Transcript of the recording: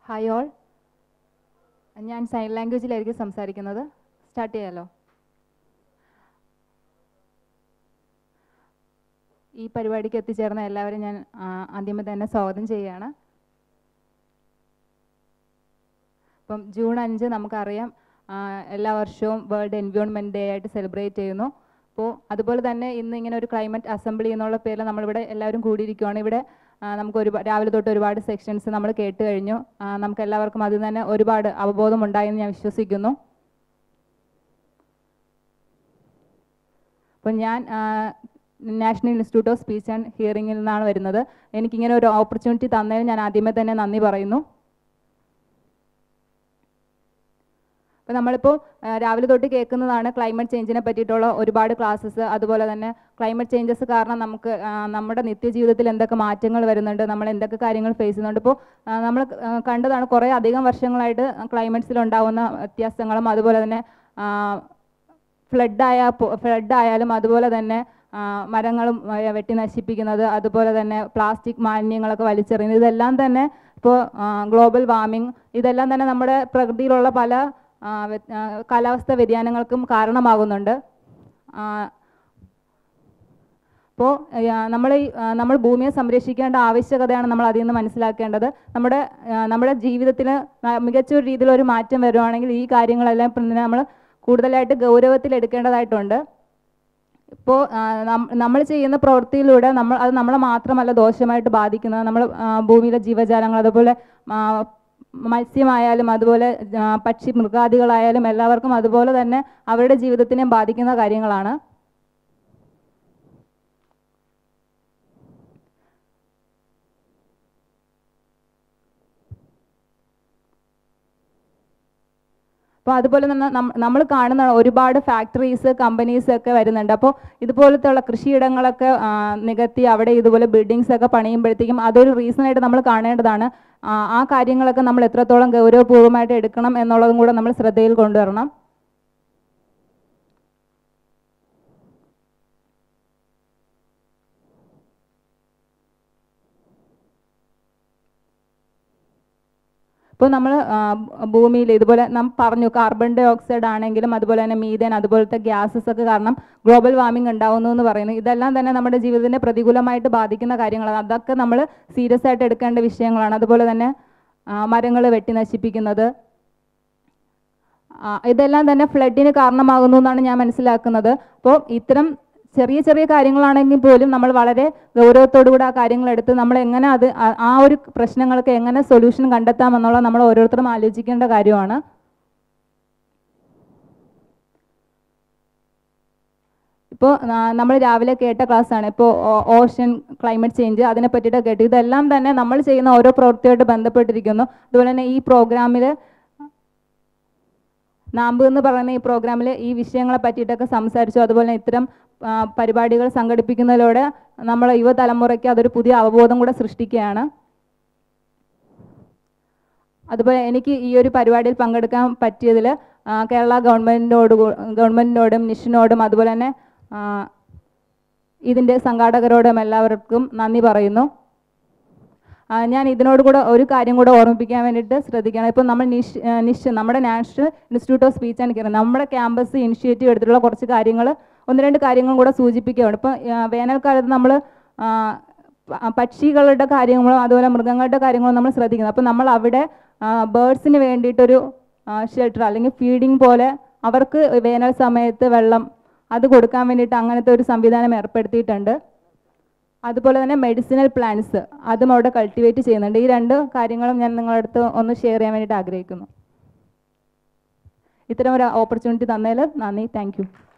hi all ഞാൻ sign ലാംഗ്വേജിലായിരിക്കും സംസാരിക്കുന്നത് സ്റ്റാർട്ട് ചെയ്യാലോ ഈ പരിപാടിക്ക് എത്തിച്ചേർന്ന എല്ലാവരും ഞാൻ ആ, ആദ്യമേ തന്നെ സ്വാഗതം ചെയ്യുകയാണ് ഇപ്പം ജൂൺ അഞ്ച് നമുക്കറിയാം ആ, എല്ലാ വർഷവും വേൾഡ് എൻവയോൺമെൻറ്റ് ഡേ ആയിട്ട് സെലിബ്രേറ്റ് ചെയ്യുന്നു അപ്പോൾ അതുപോലെ തന്നെ ഇന്ന് ഇങ്ങനെ ഒരു ക്ലൈമറ്റ് അസംബ്ലി എന്നുള്ള പേരിൽ നമ്മളിവിടെ എല്ലാവരും കൂടിയിരിക്കുകയാണ് ഇവിടെ ആ, നമുക്ക് ഒരു രാവിലെ തൊട്ട് ഒരുപാട് സെക്ഷൻസ് നമ്മൾ കേട്ട് കഴിഞ്ഞു ആ, നമുക്ക് എല്ലാവർക്കും അതിൽ തന്നെ ഒരുപാട് അവബോധം ഉണ്ടായെന്ന് ഞാൻ വിശ്വസിക്കുന്നു അപ്പോൾ ഞാൻ national institute of speech and ഹിയറിംഗിൽ നിന്നാണ് വരുന്നത് എനിക്കിങ്ങനെ ഒരു ഓപ്പർച്യൂണിറ്റി തന്നതിന് ഞാൻ ആദ്യമേ തന്നെ നന്ദി പറയുന്നു അപ്പോൾ നമ്മളിപ്പോൾ ആ, രാവിലെ തൊട്ട് കേൾക്കുന്നതാണ് ക്ലൈമറ്റ് ചേഞ്ചിനെ പറ്റിയിട്ടുള്ള ഒരുപാട് ക്ലാസ്സസ് അതുപോലെ തന്നെ ക്ലൈമറ്റ് ചേഞ്ചസ് കാരണം നമുക്ക് ആ, നമ്മുടെ നിത്യജീവിതത്തിൽ എന്തൊക്കെ മാറ്റങ്ങൾ വരുന്നുണ്ട് നമ്മൾ എന്തൊക്കെ കാര്യങ്ങൾ ഫേസ് ചെയ്യുന്നുണ്ട് ഇപ്പോൾ നമ്മൾ കണ്ടതാണ് കുറേ അധികം വർഷങ്ങളായിട്ട് ക്ലൈമറ്റ്സിൽ ഉണ്ടാകുന്ന വ്യത്യാസങ്ങളും അതുപോലെ തന്നെ ഫ്ലഡ് ആയ ഫ്ലഡ് ആയാലും അതുപോലെ തന്നെ ആ, മരങ്ങളും ആ, വെട്ടി നശിപ്പിക്കുന്നത് അതുപോലെ തന്നെ പ്ലാസ്റ്റിക് മാലിന്യങ്ങളൊക്കെ വലിച്ചെറിയുന്നത് ഇതെല്ലാം തന്നെ ഇപ്പോൾ ഗ്ലോബൽ വാർമിംഗ് ഇതെല്ലാം തന്നെ നമ്മുടെ പ്രകൃതിയിലുള്ള പല ആ, വ്യ- ആ, കാലാവസ്ഥ വ്യതിയാനങ്ങൾക്കും കാരണമാകുന്നുണ്ട് അപ്പോൾ നമ്മൾ ഈ ആ, നമ്മൾ ഭൂമിയെ സംരക്ഷിക്കേണ്ട ആവശ്യകതയാണ് നമ്മൾ അതിൽ നിന്ന് മനസ്സിലാക്കേണ്ടത് നമ്മുടെ ആ, നമ്മുടെ ജീവിതത്തിൽ മികച്ച ഒരു രീതിയിൽ ഒരു മാറ്റം വരുവാണെങ്കിൽ ഈ കാര്യങ്ങളെല്ലാം പിന്നെ നമ്മൾ കൂടുതലായിട്ട് ഗൗരവത്തിൽ എടുക്കേണ്ടതായിട്ടുണ്ട് ഇപ്പോൾ നമ്മൾ ചെയ്യുന്ന പ്രവൃത്തിയിലൂടെ നമ്മൾ അത് നമ്മളെ മാത്രമല്ല ദോഷമായിട്ട് ബാധിക്കുന്നത് നമ്മൾ ഭൂമിയിലെ ജീവജാലങ്ങൾ അതുപോലെ ആ, മത്സ്യമായാലും അതുപോലെ ആ, പക്ഷി മൃഗാദികളായാലും എല്ലാവർക്കും അതുപോലെ തന്നെ അവരുടെ ജീവിതത്തിനെയും ബാധിക്കുന്ന കാര്യങ്ങളാണ് അപ്പോൾ അതുപോലെ തന്നെ നമ്മൾ കാണുന്ന ഒരുപാട് ഫാക്ടറീസ് കമ്പനീസ് ഒക്കെ വരുന്നുണ്ട് അപ്പോൾ ഇതുപോലത്തെ ഉള്ള കൃഷിയിടങ്ങളൊക്കെ ആ, നികത്തി അവിടെ ഇതുപോലെ ബിൽഡിങ്സ് ഒക്കെ പണിയുമ്പോഴത്തേക്കും അതൊരു റീസൺ ആയിട്ട് നമ്മൾ കാണേണ്ടതാണ് ആ, ആ കാര്യങ്ങളൊക്കെ നമ്മൾ എത്രത്തോളം ഗൗരവപൂർവ്വമായിട്ട് എടുക്കണം എന്നുള്ളതും കൂടെ നമ്മൾ ശ്രദ്ധയിൽ കൊണ്ടുവരണം ഇപ്പോൾ നമ്മൾ ഭൂമിയിൽ ഇതുപോലെ നാം പറഞ്ഞു കാർബൺ ഡൈ ഓക്സൈഡ് ആണെങ്കിലും അതുപോലെ തന്നെ മീഥേൻ അതുപോലത്തെ ഗ്യാസസ് ഒക്കെ കാരണം ഗ്ലോബൽ വാർമിംഗ് ഉണ്ടാവുന്നു എന്ന് പറയുന്നു ഇതെല്ലാം തന്നെ നമ്മുടെ ജീവിതത്തിനെ പ്രതികൂലമായിട്ട് ബാധിക്കുന്ന കാര്യങ്ങളാണ് അതൊക്കെ നമ്മൾ സീരിയസ് ആയിട്ട് എടുക്കേണ്ട വിഷയങ്ങളാണ് അതുപോലെ തന്നെ മരങ്ങൾ വെട്ടി നശിപ്പിക്കുന്നത് ആ, ഇതെല്ലാം തന്നെ ഫ്ലഡിന് കാരണമാകുന്നു എന്നാണ് ഞാൻ മനസ്സിലാക്കുന്നത് അപ്പോൾ ഇത്തരം ചെറിയ ചെറിയ കാര്യങ്ങളാണെങ്കിൽ പോലും നമ്മൾ വളരെ ഗൗരവത്തോടു കൂടി ആ കാര്യങ്ങൾ എടുത്ത് നമ്മൾ എങ്ങനെ അത് ആ- ആ ഒരു പ്രശ്നങ്ങൾക്ക് എങ്ങനെ സൊല്യൂഷൻ കണ്ടെത്താം എന്നുള്ളത് നമ്മൾ ഓരോരുത്തരും ആലോചിക്കേണ്ട കാര്യമാണ് ഇപ്പോൾ നമ്മൾ രാവിലെ കേട്ട ക്ലാസ്സാണ് ഇപ്പോൾ ഓഷൻ ക്ലൈമറ്റ് ചേഞ്ച് അതിനെ പറ്റിയിട്ട് കേട്ടു ഇതെല്ലാം തന്നെ നമ്മൾ ചെയ്യുന്ന ഓരോ പ്രവൃത്തിയായിട്ട് ബന്ധപ്പെട്ടിരിക്കുന്നു അതുപോലെ തന്നെ ഈ പ്രോഗ്രാമിൽ നാമ്പ് എന്ന് പറയുന്ന ഈ പ്രോഗ്രാമിൽ ഈ വിഷയങ്ങളെ പറ്റിയിട്ടൊക്കെ സംസാരിച്ചു അതുപോലെ തന്നെ ഇത്തരം ആ, പരിപാടികൾ സംഘടിപ്പിക്കുന്നതിലൂടെ നമ്മളെ യുവതലമുറയ്ക്ക് അതൊരു പുതിയ അവബോധം കൂടെ സൃഷ്ടിക്കുകയാണ് അതുപോലെ എനിക്ക് ഈ ഒരു പരിപാടിയിൽ പങ്കെടുക്കാൻ പറ്റിയതിൽ കേരള ഗവൺമെൻറ്റിനോട് ഗവൺമെൻറ്റിനോടും നിഷിനോടും അതുപോലെ തന്നെ ആ, ഇതിൻ്റെ സംഘാടകരോടും എല്ലാവർക്കും നന്ദി പറയുന്നു ആ, ഞാൻ ഇതിനോട് കൂടെ ഒരു കാര്യം കൂടെ ഓർമ്മിപ്പിക്കാൻ വേണ്ടിയിട്ട് ശ്രദ്ധിക്കണം ഇപ്പോൾ നമ്മൾ നിഷ് ആ, നിഷ് നമ്മുടെ national institute of speech and hearing നമ്മുടെ ക്യാമ്പസ് ഇനിഷ്യേറ്റീവ് എടുത്തിട്ടുള്ള കുറച്ച് കാര്യങ്ങൾ ഒന്ന് രണ്ട് കാര്യങ്ങളും കൂടെ സൂചിപ്പിക്കുകയാണ് ഇപ്പോൾ ആ, വേനൽക്കാലത്ത് നമ്മൾ പക്ഷികളുടെ കാര്യങ്ങളും അതുപോലെ മൃഗങ്ങളുടെ കാര്യങ്ങളും നമ്മൾ ശ്രദ്ധിക്കുന്നത് അപ്പോൾ നമ്മൾ അവിടെ ബേർഡ്സിന് വേണ്ടിയിട്ടൊരു ഷെൽട്ടർ അല്ലെങ്കിൽ ഫീഡിങ് പോലെ അവർക്ക് വേനൽ സമയത്ത് വെള്ളം അത് കൊടുക്കാൻ വേണ്ടിയിട്ട് അങ്ങനത്തെ ഒരു സംവിധാനം ഏർപ്പെടുത്തിയിട്ടുണ്ട് അതുപോലെ തന്നെ മെഡിസിനൽ പ്ലാന്റ്സ് അതും അവിടെ കൾട്ടിവേറ്റ് ചെയ്യുന്നുണ്ട് ഈ രണ്ട് കാര്യങ്ങളും ഞാൻ നിങ്ങളുടെ അടുത്ത് ഒന്ന് ഷെയർ ചെയ്യാൻ വേണ്ടിയിട്ട് ആഗ്രഹിക്കുന്നു ഇത്തരം ഒരു ഓപ്പർച്യൂണിറ്റി തന്നതിൽ നന്ദി താങ്ക് യു